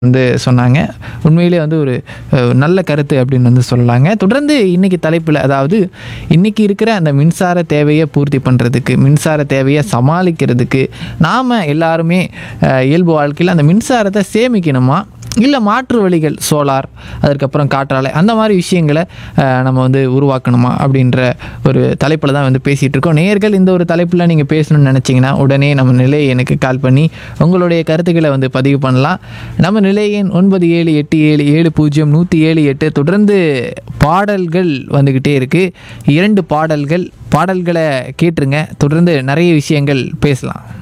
வந்து சொன்னாங்க உண்மையிலே வந்து ஒரு அஹ், நல்ல கருத்து அப்படின்னு வந்து சொல்லலாங்க தொடர்ந்து இன்னைக்கு தலைப்பில் அதாவது இன்னைக்கு இருக்கிற அந்த மின்சார தேவையை பூர்த்தி பண்ணுறதுக்கு மின்சார தேவையை சமாளிக்கிறதுக்கு நாம் எல்லாருமே அஹ், இயல்பு வாழ்க்கையில் அந்த மின்சாரத்தை சேமிக்கணுமா இல்லை மாற்று வழிகள் சோலார் அதுக்கப்புறம் காற்றாலை அந்த மாதிரி விஷயங்களை அஹ், நம்ம வந்து உருவாக்கணுமா அப்படின்ற ஒரு தலைப்பில் தான் வந்து பேசிகிட்டு இருக்கோம் நேர்கள் இந்த ஒரு தலைப்பில் நீங்கள் பேசணும்னு நினச்சிங்கன்னா உடனே நம்ம நிலை எனக்கு கால் பண்ணி உங்களுடைய கருத்துக்களை வந்து பதிவு பண்ணலாம் நம்ம நிலை எண் ஒன்பது ஏழு எட்டு ஏழு ஏழு பூஜ்ஜியம் நூற்றி ஏழு எட்டு தொடர்ந்து பாடல்கள் வந்துக்கிட்டே இருக்குது இரண்டு பாடல்கள் பாடல்களை கேட்டுருங்க தொடர்ந்து நிறைய விஷயங்கள் பேசலாம்